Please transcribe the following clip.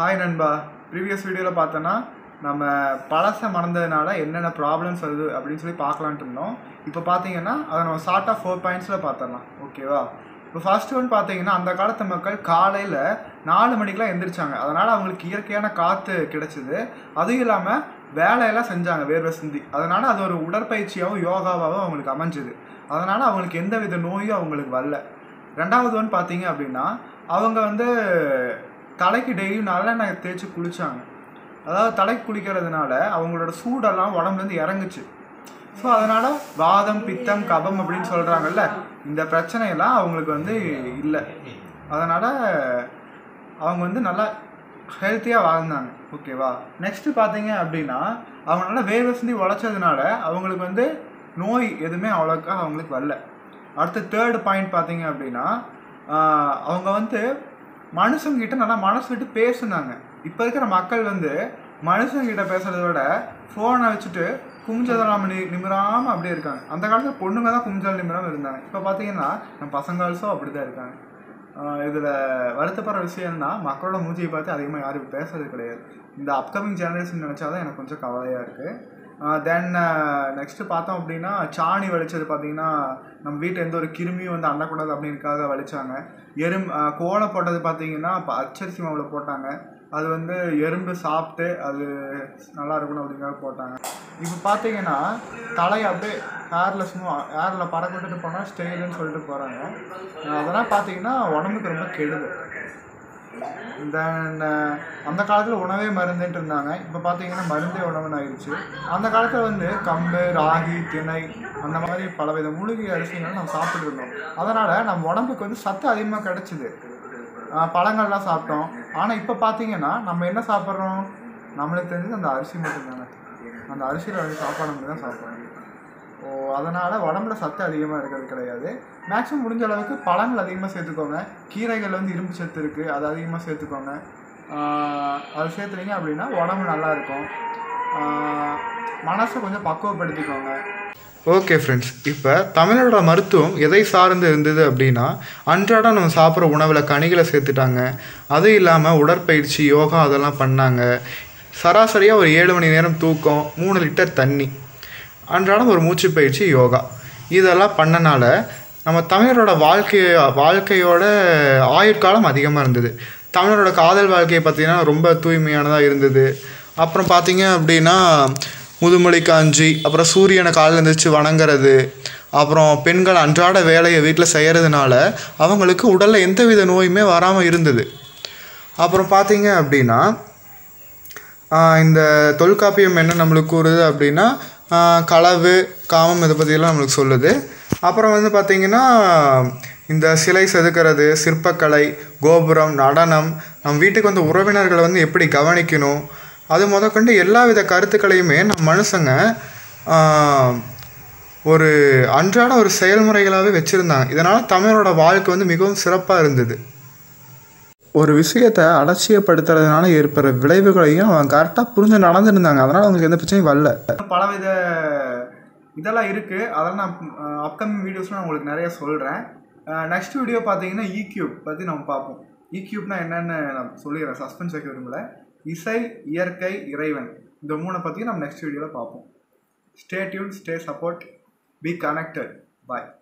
hi நண்பா previous வீடியோவில் பார்த்தோன்னா நம்ம பழசை மறந்ததுனால என்னென்ன ப்ராப்ளம்ஸ் வருது அப்படின்னு சொல்லி பார்க்கலான்ட்டு இருந்தோம் இப்போ பார்த்தீங்கன்னா அதை நம்ம ஷார்ட்டாக ஃபோர் பாயிண்ட்ஸில் பார்த்துடலாம் ஓகேவா இப்போ ஃபர்ஸ்ட் ஒன் பார்த்தீங்கன்னா அந்த காலத்து மக்கள் காலையில் நாலு மணிக்கெலாம் எந்திரிச்சாங்க அதனால் அவங்களுக்கு இயற்கையான காற்று கிடைச்சிது அதுவும் இல்லாமல் வேலையெல்லாம் செஞ்சாங்க வேர்வை சிந்தி அதனால் அது ஒரு உடற்பயிற்சியாகவும் யோகாவாகவும் அவங்களுக்கு அமைஞ்சுது அதனால் அவங்களுக்கு எந்த வித நோயும் அவங்களுக்கு வரல ரெண்டாவது ஒன்று பார்த்தீங்க அப்படின்னா அவங்க வந்து தலைக்கு டெய்லியும் நல்லெண்ணெய் தேய்ச்சி குளிச்சாங்க அதாவது தலைக்கு குளிக்கிறதுனால அவங்களோட சூடெல்லாம் உடம்புலேருந்து இறங்குச்சு ஸோ அதனால் வாதம் பித்தம் கபம் அப்படின்னு சொல்கிறாங்கல்ல இந்த பிரச்சனையெல்லாம் அவங்களுக்கு வந்து இல்லை அதனால் அவங்க வந்து நல்லா ஹெல்த்தியாக வாழ்ந்தாங்க ஓகேவா நெக்ஸ்ட்டு பார்த்தீங்க அப்படின்னா அவங்க நல்லா வேர்வை சிந்தி உழைச்சதுனால அவங்களுக்கு வந்து நோய் எதுவுமே அவ்வளோக்கா அவங்களுக்கு வரல அடுத்து தேர்டு பாயிண்ட் பார்த்தீங்க அப்படின்னா ஆஹ் அவங்க வந்து மனுஷங்கிட்ட நல்லா மனசு விட்டு பேசுனாங்க இப்போ இருக்கிற மக்கள் வந்து மனுஷங்கிட்ட பேசுறதை விட ஃபோனை வச்சுட்டு குமிஞ்சதெல்லாம் நி நிமிராமல் அப்படியே இருக்காங்க அந்த காலத்தில் பொண்ணுங்க தான் குமிஞ்சல் நிமிராமல் இருந்தாங்க இப்போ பார்த்தீங்கன்னா நம்ம பசங்களும் அப்படி தான் இருக்காங்க இதில் வருத்தப்படுற விஷயம் என்னன்னா மக்களோட மூஞ்சியை பார்த்து அதிகமாக யாரும் பேசுறது கிடையாது இந்த அப்கமிங் ஜெனரேஷன் நினச்சாதான் எனக்கு கொஞ்சம் கவலையாக இருக்குது தென் நெக்ஸ்ட்டு பார்த்தோம் அப்படின்னா சாணி வலிச்சது பார்த்தீங்கன்னா நம்ம வீட்டில் எந்த ஒரு கிருமியும் வந்து அண்டக்கூடாது அப்படின்றக்காக வலிச்சாங்க எறும் அஹ், கோலம் போட்டது பார்த்தீங்கன்னா இப்போ அச்சரிசி மாவில் போட்டாங்க அது வந்து எறும்பு சாப்பிட்டு அது நல்லா இருக்கணும் அப்படிங்காக போட்டாங்க இப்போ பார்த்தீங்கன்னா தலையை அப்படியே ஹேரில் சும்மா ஹேரில் பறக்க விட்டுட்டு போனால் ஸ்டைலுன்னு சொல்லிட்டு போகிறாங்க அதெல்லாம் பார்த்தீங்கன்னா உடம்புக்கு ரொம்ப கெடுது இந்த இந்த- அந்த காலத்தில் உணவே மருந்துன்ட்டு இருந்தாங்க இப்போ பார்த்தீங்கன்னா மருந்தே உணவுன்னு ஆயிடுச்சு அந்த காலத்தில் வந்து கம்பு ராகி திணை அந்த மாதிரி பலவித மூலிகை அரிசிகள் நம்ம சாப்பிட்டு இருந்தோம் அதனால் நம்ம உடம்புக்கு வந்து சத்து அதிகமாக கிடச்சிது பழங்கள்லாம் சாப்பிட்டோம் ஆனால் இப்போ பார்த்தீங்கன்னா நம்ம என்ன சாப்பிட்றோம் நம்மளுக்கு தெரிஞ்சது அந்த அரிசி மட்டும்தானே அந்த அரிசியில் வந்து சாப்பாடு மட்டும் தான் சாப்பிட்றோம் ஓ அதனால் உடம்புல சத்து அதிகமாக இருக்கிறது கிடையாது மேக்ஸிமம் முடிஞ்ச அளவுக்கு பழங்கள் அதிகமாக சேர்த்துக்கோங்க கீரைகள் வந்து இரும்பு சத்து இருக்குது அது அதிகமாக சேர்த்துக்கோங்க ஆஹ் அது சேர்த்துனீங்க அப்படின்னா உடம்பு நல்லா இருக்கும் ஆஹ் மனசை கொஞ்சம் பக்குவப்படுத்திக்கோங்க ஓகே ஃப்ரெண்ட்ஸ் இப்போ தமிழோட மருத்துவம் எதை சார்ந்து இருந்தது அப்படின்னா அன்றாடம் நம்ம சாப்பிட்ற உணவில் கனிகளை சேர்த்துட்டாங்க அதுவும் இல்லாமல் உடற்பயிற்சி யோகா அதெல்லாம் பண்ணாங்க சராசரியாக ஒரு ஏழு மணி நேரம் தூக்கம் மூணு லிட்டர் தண்ணி அன்றாடம் ஒரு மூச்சு பயிற்சி யோகா இதெல்லாம் பண்ணனால நம்ம தமிழரோட வாழ்க்கை வாழ்க்கையோட ஆயுட்காலம் அதிகமாக இருந்தது தமிழரோட காதல் வாழ்க்கையை பார்த்திங்கன்னா ரொம்ப தூய்மையானதாக இருந்தது அப்புறம் பார்த்தீங்க அப்படின்னா முதுமொழி காஞ்சி அப்புறம் சூரியனை காலையில் எழுந்திரிச்சு வணங்குறது அப்புறம் பெண்கள் அன்றாட வேலையை வீட்டில் செய்கிறதுனால அவங்களுக்கு உடலில் எந்தவித நோயுமே வராமல் இருந்தது அப்புறம் பார்த்தீங்க அப்படின்னா ஆஹ் இந்த தொல்காப்பியம் என்ன நம்மளுக்கு கூறுது அப்படின்னா ஆஹ் களவு காமம் இதை பற்றியெல்லாம் நம்மளுக்கு சொல்லுது அப்புறம் வந்து பார்த்திங்கன்னா இந்த சிலை செதுக்கிறது சிற்பக்கலை கோபுரம் நடனம் நம்ம வீட்டுக்கு வந்த உறவினர்களை வந்து எப்படி கவனிக்கணும் அது முதற்கொண்டு எல்லா வித கருத்துக்களையுமே நம்ம மனுஷங்க ஆஹ் ஒரு அன்றாட ஒரு செயல்முறைகளாகவே வச்சுருந்தாங்க இதனால் தமிழரோட வாழ்க்கை வந்து மிகவும் சிறப்பாக இருந்தது ஒரு விஷயத்தை அலட்சியப்படுத்துறதுனால ஏற்படுற விளைவுகளையும் அவன் கரெக்டாக புரிஞ்சு நடந்துருந்தாங்க அதனால் அவங்களுக்கு எந்த பிரச்சனையும் வரல பலவித இதெல்லாம் இருக்குது அதெல்லாம் நான் அப்கமிங் வீடியோஸில் நான் உங்களுக்கு நிறைய சொல்கிறேன் நெக்ஸ்ட் வீடியோ பார்த்தீங்கன்னா ஈக்யூப் பற்றி நம்ம பார்ப்போம் ஈக்யூப்னா என்னென்னு நான் சொல்லிடுறேன் சஸ்பென்ஸ் வைக்க விரும்பல இசை இயற்கை இறைவன் இந்த மூணை பற்றி நம்ம நெக்ஸ்ட் வீடியோவில் பார்ப்போம் stay tuned stay support be connected bye